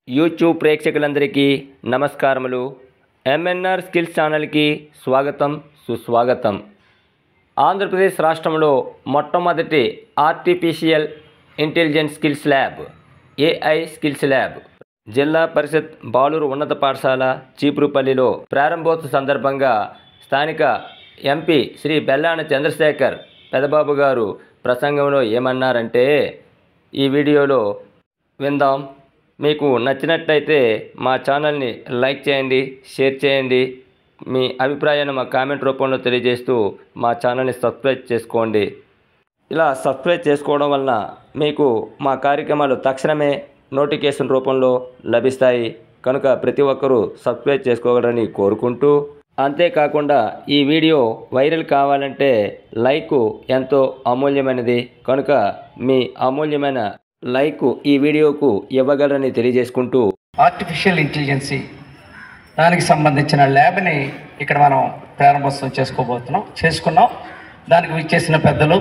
YouTube ప్రేక్షకులందరికీ నమస్కారములు MNR skills ఛానల్కి స్వాగతం సుస్వాగతం ఆంధ్రప్రదేశ్ రాష్ట్రంలో మొట్టమొదటి artificial intelligence skills lab AI skills lab Zilla Parishad Baluru ఉన్నత పాఠశాల చీపురుపల్లిలో ప్రారంభోత్సవ సందర్భంగా స్థానిక ఎంపీ శ్రీ బెల్లాన చంద్రశేఖర్ పెదబాబు గారు ప్రసంగంలో ఏమన్నారంటే ఈ వీడియోలో విందాం మీకు నచ్చినట్లయితే మా ఛానల్ని లైక్ చేయండి షేర్ చేయండి మీ అభిప్రాయాన్ని మా కామెంట్ రూపంలో తెలియజేస్తూ మా ఛానల్ని సబ్స్క్రైబ్ చేసుకోండి ఇలా సబ్స్క్రైబ్ చేసుకోవడం వలన మీకు మా కార్యక్రమాలు తక్షణమే నోటిఫికేషన్ రూపంలో లభిస్తాయి కనుక ప్రతి ఒక్కరూ సబ్స్క్రైబ్ చేసుకోగలరని కోరుకుంటూ అంతేకాకుండా ఈ వీడియో వైరల్ కావాలంటే లైక్ ఎంతో అమూల్యమైనది కనుక మీ అమూల్యమైన లైక్ ఈ వీడియోకు ఇవ్వగలరని తెలియజేసుకుంటూ ఆర్టిఫిషియల్ ఇంటెలిజెన్సీ దానికి సంబంధించిన ల్యాబ్ని ఇక్కడ మనం ప్రారంభోత్సవం చేసుకోబోతున్నాం చేసుకున్నాం దానికి విచ్చేసిన పెద్దలు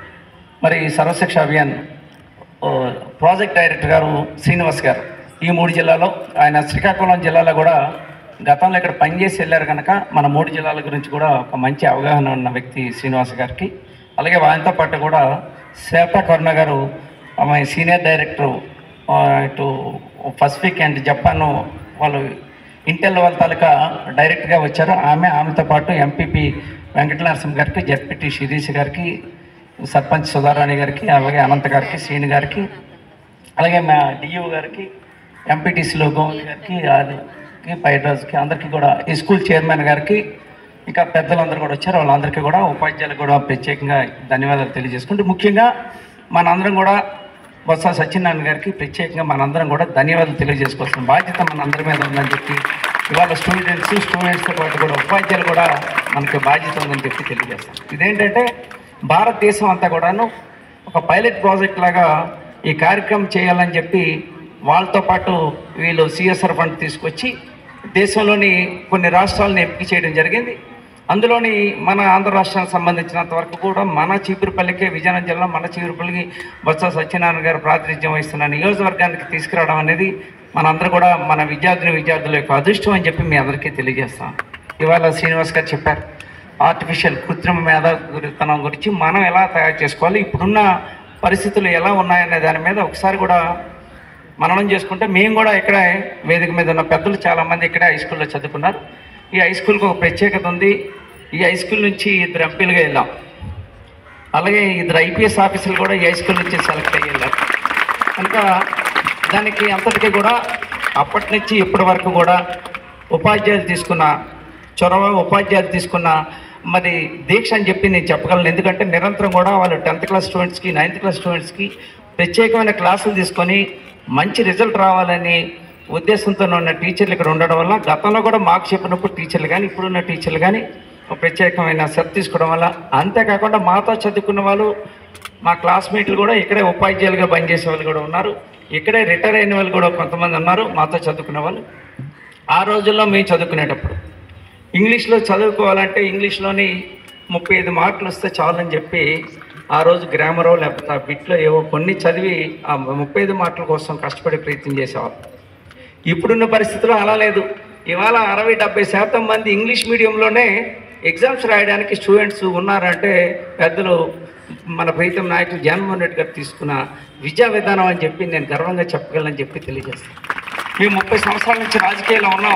మరి సర్వశిక్ష అభియాన్ ఓ, ప్రాజెక్ట్ డైరెక్టర్ గారు శ్రీనివాస్ గారు ఈ మూడు జిల్లాలో ఆయన శ్రీకాకుళం జిల్లాలో కూడా గతంలో ఇక్కడ పనిచేసి వెళ్ళారు కనుక మన మూడు జిల్లాల గురించి కూడా ఒక మంచి అవగాహన ఉన్న వ్యక్తి శ్రీనివాస్ గారికి అలాగే వారితో పాటు కూడా శ్వేత కరుణ గారు ఆమె సీనియర్ డైరెక్టర్ ఆ, ఇటు పసిఫిక్ అండ్ జపాన్ వాళ్ళు ఇంటెల్ వాళ్ళ తాలూకా డైరెక్ట్గా వచ్చారు ఆమె ఆమెతో పాటు ఎంపీపీ వెంకట నరసింహ గారికి జడ్పీటీ శిరీష్ గారికి సర్పంచ్ సుధారాణి గారికి అలాగే అనంత్ గారికి శ్రీని గారికి అలాగే మా డియూ గారికి ఎంపీటీసీలో గోవింద్ గారికి ఆదికి పైరాజ్కి అందరికీ కూడా ఈ స్కూల్ చైర్మన్ గారికి ఇంకా పెద్దలందరూ కూడా వచ్చారు వాళ్ళందరికీ కూడా ఉపాధ్యాయులకు కూడా ప్రత్యేకంగా ధన్యవాదాలు తెలియజేసుకుంటూ ముఖ్యంగా మనందరం కూడా బొత్స సత్యనారాయణ గారికి ప్రత్యేకంగా మనందరం కూడా ధన్యవాదాలు తెలియజేసుకోవాల్సిన బాధ్యత మనందరి మీద ఉందని చెప్పి ఇవాళ స్టూడెంట్స్ స్టూడెంట్స్తో పాటు కూడా ఉపాధ్యాయులు కూడా మనకి బాధ్యత ఉందని చెప్పి తెలియజేస్తాం ఇదేంటంటే భారతదేశం అంతా కూడాను ఒక పైలట్ ప్రాజెక్ట్ లాగా ఈ కార్యక్రమం చేయాలని చెప్పి వాళ్ళతో పాటు వీళ్ళు సిఎస్ఆర్ ఫండ్ తీసుకొచ్చి దేశంలోని కొన్ని రాష్ట్రాలను ఎంపిక చేయడం జరిగింది అందులోని మన ఆంధ్ర రాష్ట్రానికి సంబంధించినంత వరకు కూడా మన చీపురుపల్లికే విజయనగరం జిల్లా మన చీపురుపల్లికి బొత్స సత్యనారాయణ గారు ప్రాతినిధ్యం వహిస్తున్న నియోజకవర్గానికి తీసుకురావడం అనేది మనందరూ కూడా మన విద్యార్థిని విద్యార్థుల యొక్క అదృష్టం అని చెప్పి మీ అందరికీ తెలియజేస్తాం ఇవాళ శ్రీనివాస్ గారు చెప్పారు ఆర్టిఫిషియల్ కృత్రిమ మేధ గురితనం గురించి మనం ఎలా తయారు చేసుకోవాలి ఇప్పుడున్న పరిస్థితులు ఎలా ఉన్నాయనే దాని మీద ఒకసారి కూడా మననం చేసుకుంటే మేము కూడా ఇక్కడే వేదిక మీద ఉన్న పెద్దలు చాలామంది ఇక్కడే హై స్కూల్లో చదువుకున్నారు ఈ హై స్కూల్కి ఒక ప్రత్యేకత ఉంది ఈ హై స్కూల్ నుంచి ఇద్దరు ఎంపీలుగా వెళ్ళాం అలాగే ఇద్దరు ఐపీఎస్ ఆఫీసర్లు కూడా ఈ హై స్కూల్ నుంచి సెలెక్ట్ అయ్యి వెళ్ళారు కనుక దానికి అంతటికీ కూడా అప్పటి నుంచి ఇప్పటి వరకు కూడా ఉపాధ్యాయులు తీసుకున్న చొరవ ఉపాధ్యాయులు తీసుకున్న మరి దీక్ష అని చెప్పి నేను చెప్పగలను ఎందుకంటే నిరంతరం కూడా వాళ్ళు టెన్త్ క్లాస్ స్టూడెంట్స్కి నైన్త్ క్లాస్ స్టూడెంట్స్కి ప్రత్యేకమైన క్లాసులు తీసుకొని మంచి రిజల్ట్ రావాలని ఉద్దేశంతో ఉన్న టీచర్లు ఇక్కడ ఉండడం వల్ల గతంలో కూడా మాకు చెప్పినప్పుడు టీచర్లు కానీ ఇప్పుడున్న టీచర్లు కానీ ఒక ప్రత్యేకమైన శ్రద్ధ తీసుకోవడం వల్ల అంతేకాకుండా మాతో చదువుకున్న వాళ్ళు మా క్లాస్మేట్లు కూడా ఇక్కడే ఉపాధ్యాయులుగా పనిచేసే వాళ్ళు కూడా ఉన్నారు ఇక్కడే రిటైర్ అయిన వాళ్ళు కూడా కొంతమంది ఉన్నారు మాతో చదువుకున్న వాళ్ళు ఆ రోజుల్లో మేము చదువుకునేటప్పుడు ఇంగ్లీష్లో చదువుకోవాలంటే ఇంగ్లీష్లోని ముప్పై ఐదు మార్కులు వస్తే చాలని చెప్పి ఆ రోజు గ్రామరో లేకపోతే ఆ బిట్లో ఏవో కొన్ని చదివి ఆ ముప్పై ఐదు మార్కుల కోసం కష్టపడి ప్రయత్నం చేసేవాళ్ళు ఇప్పుడున్న పరిస్థితుల్లో అలా లేదు ఇవాళ అరవై డెబ్బై శాతం మంది ఇంగ్లీష్ మీడియంలోనే ఎగ్జామ్స్ రాయడానికి స్టూడెంట్స్ ఉన్నారంటే పెద్దలు మన ప్రీతం నాయకులు జగన్మోహన్ రెడ్డి గారు తీసుకున్న విద్యా విధానం అని చెప్పి నేను గర్వంగా చెప్పగలను చెప్పి తెలియజేస్తాను మేము ముప్పై సంవత్సరాల నుంచి రాజకీయాల్లో ఉన్నాం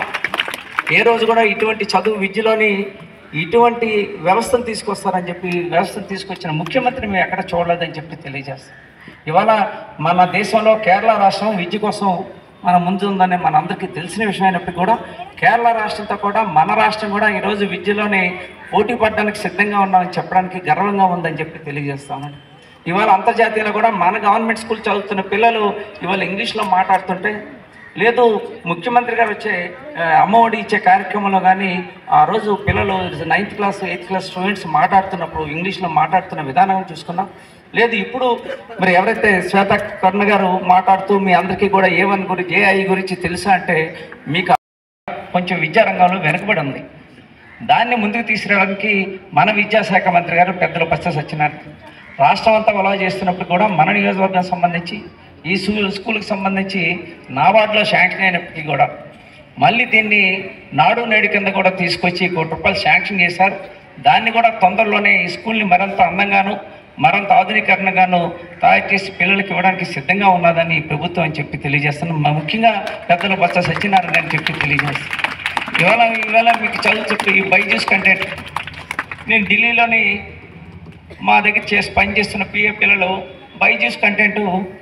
ఏ రోజు కూడా ఇటువంటి చదువు విద్యలోని ఇటువంటి వ్యవస్థను తీసుకొస్తారని చెప్పి వ్యవస్థను తీసుకొచ్చిన ముఖ్యమంత్రి మేము ఎక్కడ చూడలేదని చెప్పి తెలియజేస్తాం ఇవాళ మన దేశంలో కేరళ రాష్ట్రం విద్య కోసం మన ముందు ఉందని మనందరికీ తెలిసిన విషయం అయినప్పటికీ కూడా కేరళ రాష్ట్రంతో కూడా మన రాష్ట్రం కూడా ఈరోజు విద్యలోనే పోటీ పడడానికి సిద్ధంగా ఉన్నామని చెప్పడానికి గర్వంగా ఉందని చెప్పి తెలియజేస్తాను ఇవాళ అంతర్జాతీయంలో కూడా మన గవర్నమెంట్ స్కూల్ చదువుతున్న పిల్లలు ఇవాళ ఇంగ్లీష్లో మాట్లాడుతుంటే లేదు ముఖ్యమంత్రి గారు వచ్చే ఆ, అమ్మఒడి ఇచ్చే కార్యక్రమంలో కానీ ఆ రోజు పిల్లలు ninth class eighth class students మాట్లాడుతున్నప్పుడు ఇంగ్లీష్లో మాట్లాడుతున్న విధానం చూసుకున్నాం లేదు ఇప్పుడు మరి ఎవరైతే శ్వేత కరుణ గారు మాట్లాడుతూ మీ అందరికీ కూడా ఏ వన్ గురించి ఏఐ గురించి తెలుసా అంటే మీకు కొంచెం విద్యారంగంలో వెనుకబడి ఉంది దాన్ని ముందుకు తీసుకురావడానికి మన విద్యాశాఖ మంత్రి గారు పెద్దల పచ్చ సత్యనారాయణ రాష్ట్రం అంతా కొలవ చేస్తున్నప్పుడు కూడా మన నియోజకవర్గం సంబంధించి ఈ స్కూల్ స్కూల్కి సంబంధించి నాబార్డులో శాంక్షన్ అయినప్పటికీ కూడా మళ్ళీ దీన్ని నాడు నేడు కింద కూడా తీసుకొచ్చి కోటి రూపాయలు శాంక్షన్ చేశారు దాన్ని కూడా తొందరలోనే ఈ స్కూల్ని మరింత అందంగాను మరింత ఆధునీకరణగాను తయారు చేసి పిల్లలకి ఇవ్వడానికి సిద్ధంగా ఉన్నదని ఈ ప్రభుత్వం అని చెప్పి తెలియజేస్తున్నాం మ- ముఖ్యంగా పెద్దలు బొత్స సత్యనారాయణ అని చెప్పి తెలియజేస్తాం ఇవాళ ఇవాళ మీకు చదువు చెప్పి ఈ బైజూస్ కంటెంట్ నేను ఢిల్లీలోని మా దగ్గర చేసి పనిచేస్తున్న పిఏ పిల్లలు బైజూస్ కంటెంట్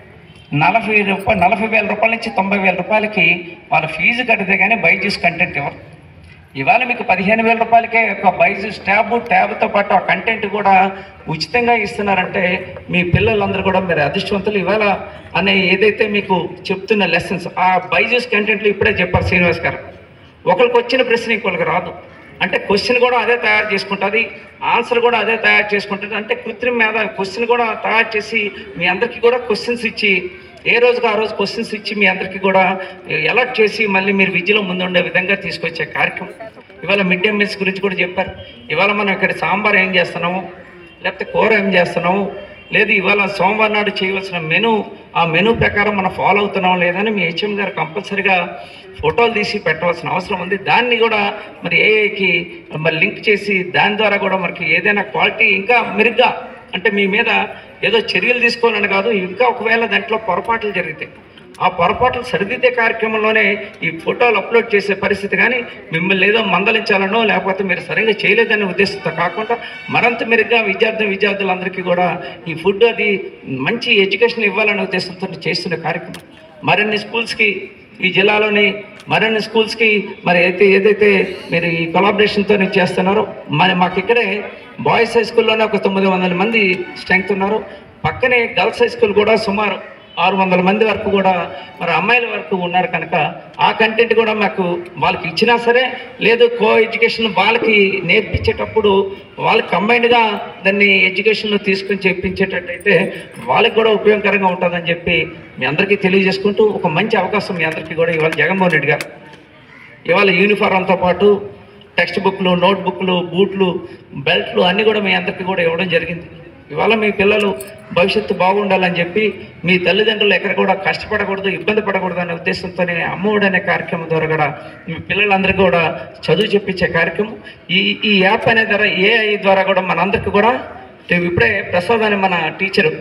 నలభై రూపాయలు నలభై వేల రూపాయల నుంచి తొంభై వేల రూపాయలకి వాళ్ళ ఫీజు కడితే కానీ బైజూస్ కంటెంట్ ఇవ్వరు ఇవాళ మీకు పదిహేను వేల రూపాయలకే ఒక బైజూస్ ట్యాబ్ ట్యాబ్తో పాటు ఆ కంటెంట్ కూడా ఉచితంగా ఇస్తున్నారంటే మీ పిల్లలందరూ కూడా మీరు అదృష్టవంతులు ఇవాళ అనే ఏదైతే మీకు చెప్తున్న లెసన్స్ ఆ బైజూస్ కంటెంట్లు ఇప్పుడే చెప్పారు శ్రీనివాస్ గారు ఒకరికి వచ్చిన ప్రశ్న ఇంకొకరికి రాదు అంటే క్వశ్చన్ కూడా అదే తయారు చేసుకుంటుంది ఆన్సర్ కూడా అదే తయారు చేసుకుంటుంది అంటే కృత్రిమ మీద క్వశ్చన్ కూడా తయారు చేసి మీ అందరికీ కూడా క్వశ్చన్స్ ఇచ్చి ఏ రోజుకి ఆ రోజు క్వశ్చన్స్ ఇచ్చి మీ అందరికీ కూడా అలర్ట్ చేసి మళ్ళీ మీరు విద్యలో ముందుండే విధంగా తీసుకొచ్చే కార్యక్రమం ఇవాళ మిడ్ డే మీల్స్ గురించి కూడా చెప్పారు ఇవాళ మనం ఇక్కడ సాంబార్ ఏం చేస్తున్నాము లేకపోతే కూర ఏం చేస్తున్నాము లేదు ఇవాళ సోమవారం నాడు చేయవలసిన మెను ఆ మెను ప్రకారం మనం ఫాలో అవుతున్నాం లేదని మీ హెచ్ఎం గారు కంపల్సరిగా ఫోటోలు తీసి పెట్టవలసిన అవసరం ఉంది దాన్ని కూడా మరి ఏఐకి మరి లింక్ చేసి దాని ద్వారా కూడా మనకి ఏదైనా క్వాలిటీ ఇంకా మెరుగ్గా అంటే మీ మీద ఏదో చర్యలు తీసుకోవాలని కాదు ఇంకా ఒకవేళ దాంట్లో పొరపాట్లు జరిగితే ఆ పొరపాట్లు సరిదిద్దే కార్యక్రమంలోనే ఈ ఫోటోలు అప్లోడ్ చేసే పరిస్థితి కానీ మిమ్మల్ని ఏదో మందలించాలనో లేకపోతే మీరు సరిగ్గా చేయలేదనే ఉద్దేశంతో కాకుండా మరింత మెరుగ్గా విద్యార్థి విద్యార్థులందరికీ కూడా ఈ ఫుడ్ అది మంచి ఎడ్యుకేషన్ ఇవ్వాలనే ఉద్దేశంతో చేస్తున్న కార్యక్రమం మరిన్ని స్కూల్స్కి ఈ జిల్లాలోని మరిన్ని స్కూల్స్కి మరి అయితే ఏదైతే మీరు ఈ కొలాబరేషన్తో చేస్తున్నారో మరి మాకు ఇక్కడే బాయ్స్ హై స్కూల్లోనే ఒక తొమ్మిది వందల మంది స్ట్రెంగ్త్ ఉన్నారు పక్కనే గర్ల్స్ హై స్కూల్ కూడా సుమారు ఆరు వందల మంది వరకు కూడా మరి అమ్మాయిల వరకు ఉన్నారు కనుక ఆ కంటెంట్ కూడా మాకు వాళ్ళకి ఇచ్చినా సరే లేదు కో ఎడ్యుకేషన్ వాళ్ళకి నేర్పించేటప్పుడు వాళ్ళకి కంబైన్డ్గా దాన్ని ఎడ్యుకేషన్లో తీసుకొని చెప్పించేటట్టయితే వాళ్ళకి కూడా ఉపయోగకరంగా ఉంటుందని చెప్పి మీ అందరికీ తెలియజేసుకుంటూ ఒక మంచి అవకాశం మీ అందరికీ కూడా ఇవాళ జగన్మోహన్ రెడ్డి గారు ఇవాళ యూనిఫారంతో పాటు టెక్స్ట్ బుక్లు నోట్ బుక్లు బూట్లు బెల్ట్లు అన్నీ కూడా మీ అందరికీ కూడా ఇవ్వడం జరిగింది ఇవాళ మీ పిల్లలు భవిష్యత్తు బాగుండాలని చెప్పి మీ తల్లిదండ్రులు ఎక్కడ కూడా కష్టపడకూడదు ఇబ్బంది పడకూడదు అనే ఉద్దేశంతోనే అమ్మఒడి అనే కార్యక్రమం ద్వారా కూడా మీ పిల్లలందరికీ కూడా చదువు చెప్పించే కార్యక్రమం ఈ ఈ యాప్ అనే ద్వారా ఏఐ ద్వారా కూడా మనందరికీ కూడా ఇప్పుడే ప్రసాద్ అనే మన టీచరు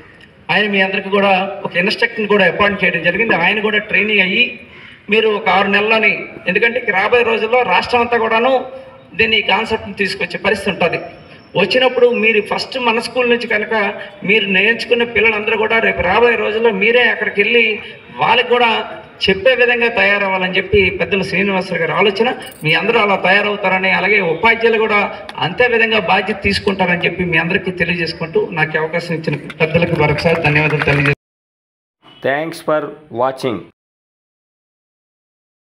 ఆయన మీ అందరికీ కూడా ఒక ఇన్స్ట్రక్టర్ని కూడా అపాయింట్ చేయడం జరిగింది ఆయన కూడా ట్రైనింగ్ అయ్యి మీరు ఒక ఆరు నెలల్లోని ఎందుకంటే ఇక రాబోయే రోజుల్లో రాష్ట్రం అంతా కూడాను దీన్ని ఈ కాన్సెప్ట్ని తీసుకొచ్చే పరిస్థితి ఉంటుంది వచ్చినప్పుడు మీరు ఫస్ట్ మన స్కూల్ నుంచి కనుక మీరు నేర్చుకున్న పిల్లలందరూ కూడా రేపు రాబోయే రోజుల్లో మీరే అక్కడికి వెళ్ళి వాళ్ళకి కూడా చెప్పే విధంగా తయారవ్వాలని చెప్పి పెద్దలు శ్రీనివాసరావు గారి ఆలోచన మీ అందరూ అలా తయారవుతారని అలాగే ఉపాధ్యాయులు కూడా అంతే విధంగా బాధ్యత తీసుకుంటారని చెప్పి మీ అందరికీ తెలియజేసుకుంటూ నాకు ఈ అవకాశం ఇచ్చిన పెద్దలకు మరొకసారి ధన్యవాదాలు తెలియజేస్తాను థ్యాంక్స్ ఫర్ వాచింగ్